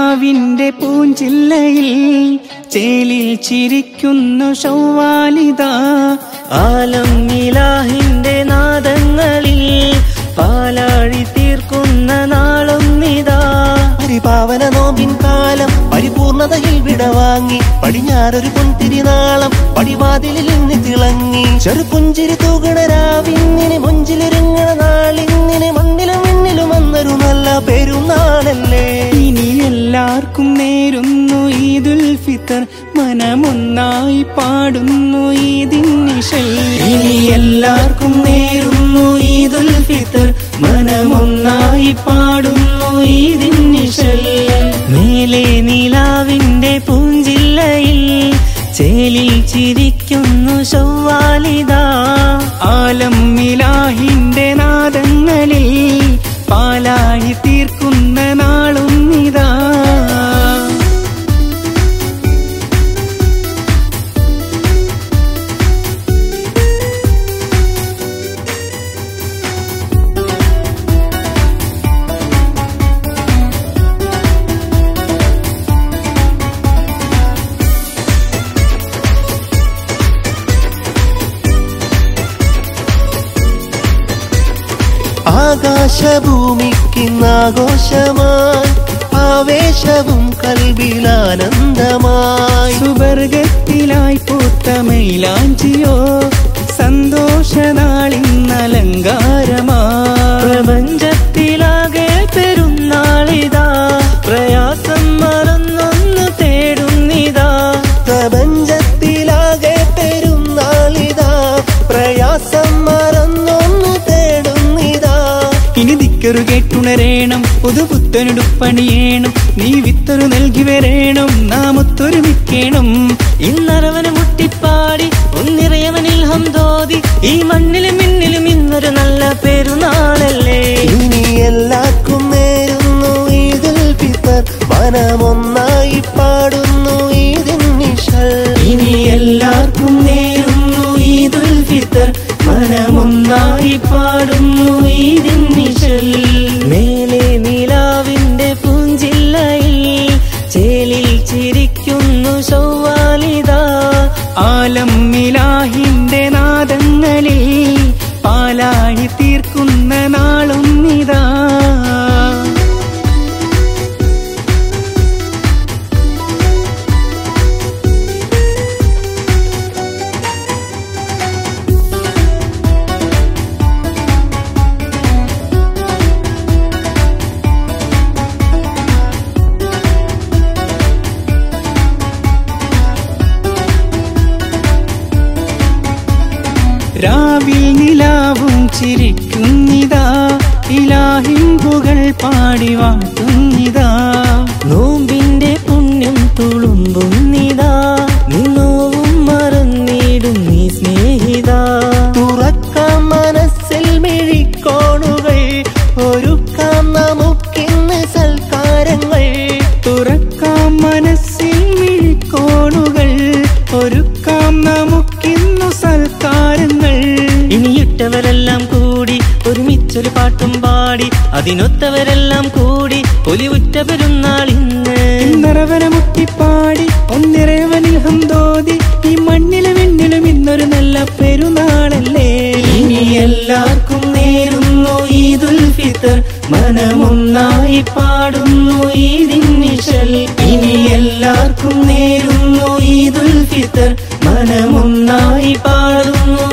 നിലാവിന്റെ പൂഞ്ചില്ലയിൽ ചേലിൽ ചിരിക്കുന്നു ഷൗവാലിത ആലം ഇലാഹിന്റെ നാദങ്ങളിൽ പാലാഴി തീർക്കുന്ന നാളൊന്നിതാ പരിപാവന നോമ്പിൻ കാലം പരിപൂർണതയിൽ വിടവാങ്ങി പടിഞ്ഞാറൊരു പൊൻതിരിനാളം പടിവാതിലിൽ നിന്ന് തിളങ്ങി ചെറുപുഞ്ചിരി തൂകണ രാവിന്നിനെ മുഞ്ചിലിരുങ്ങണ നാളിങ്ങനെ മണ്ണിലും വിണ്ണിലും വന്നൊരു നല്ല പെരുന്നാളല്ലേ ഇനി എല്ലാവർക്കും നേരുന്നു ഈദുൽ ഫിത്തർ മനമൊന്നായി പാടുന്നു ഈദിനിഷൽ ഇനി എല്ലാവർക്കും നേരുന്നു ഈദുൽ ഫിത്തർ മനമൊന്നായി പാടുന്നു ഈദിനിഷൽ മേലെ നിലാവിന്റെ പൂഞ്ചില്ലയിൽ ചേലിൽ ചിരിക്കുന്നു ചൊവ്വാലിത ആലം ഇലാഹിന്റെ നാദങ്ങളിൽ പാലാഴി തീർക്കുന്ന നാളും ഇതാ ആകാശഭൂമിക്കിന്നാഘോഷമായി ആവേശവും കൽവിലാനന്ദമായി സുവർഗത്തിലായി പൂത്ത മൈലാഞ്ചിയോ സന്തോഷനാളിന്നലങ്കാരമാ പ്രപഞ്ചത്തിലാകെ പെരുന്നാളിതാ പ്രയാസം മറന്നൊന്ന് തേടുന്നിതാ പ്രപഞ്ചത്തിലാകെ പെരുന്നാളിതാ പ്രയാസം മറന്നൊന്നു തേടുന്നിതാ ഇനി ദിക്കറു കേട്ടുണരേണം പുതുപുത്തനുടുപ്പണിയേണം നീ വിത്തൊരു നൽകി വരേണം നാം ഒത്തൊരുമിക്കേണം ഇന്നറവന് മുട്ടിപ്പാടി ഒന്നിറയവനിൽ ഹംദോതി ഈ മണ്ണിലും മിന്നിലും ഇന്നൊരു നല്ല പെരുന്നാളല്ലേ ഇനി എല്ലാവർക്കും നേരുന്നു ഈദുൽ ഫിത്തർ മനമൊന്നായി പാടുന്നു ഈദിൻ നിഷൽ ഇനി എല്ലാവർക്കും നേരുന്നു ഈദുൽ ഫിത്തർ മനമൊന്നായി പാടുന്നു ഈദിൻ നിശൽ മേലെ നിലാവിന്റെ പൂഞ്ചില്ലയിൽ ചേലിൽ ചിരിക്കുന്നു ചൊവ്വാലിത ആലം മിലാഹിന്റെ നാദങ്ങളിൽ പാലാഴി തീർക്കുന്ന നാളും ഇതാ രാവിൽ നിലാവും ചിരിക്കുന്നിതാ ഇലാഹിമ്പുകൾ പാടി വാട്ടുന്നിതാ നോമ്പിന്റെ പുണ്യം തുളുമ്പുന്നിതാ നിന്നോവും മറന്നിടും നീ സ്നേഹിത തുറക്കാം മനസ്സിൽ മിഴിക്കോണുകൾ ഒരുക്കാം നമുക്കിന്ന് സൽക്കാരങ്ങൾ തുറക്കാം മനസ്സിൽ മിഴിക്കോണുകൾ ഒരുക്കാം നമുക്കിന്നു സൽക്കാരങ്ങൾ ഇനിയിട്ടവരെല്ലാം കൂടി ഒരുമിച്ചൊരു പാട്ടും പാടി അതിനൊത്തവരെല്ലാം കൂടി ഒലിവുറ്റ പെരുന്നാൾ ഇന്ന് നിറവന മുട്ടിപ്പാടി ഒന്നിറവനിൽ ഹംദോതി ഈ മണ്ണിലും വിണ്ണിലും ഇന്നൊരു നല്ല പെരുന്നാളല്ലേ ഇനി എല്ലാവർക്കും നേരുന്നു ഈദുൽ ഫിത്തർ മനമൊന്നായി പാടുന്നു ഈദിൻ നിശൽ ഇനി എല്ലാവർക്കും നേരുന്നു ഈദുൽ ഫിത്തർ മനമൊന്നായി പാടുന്നു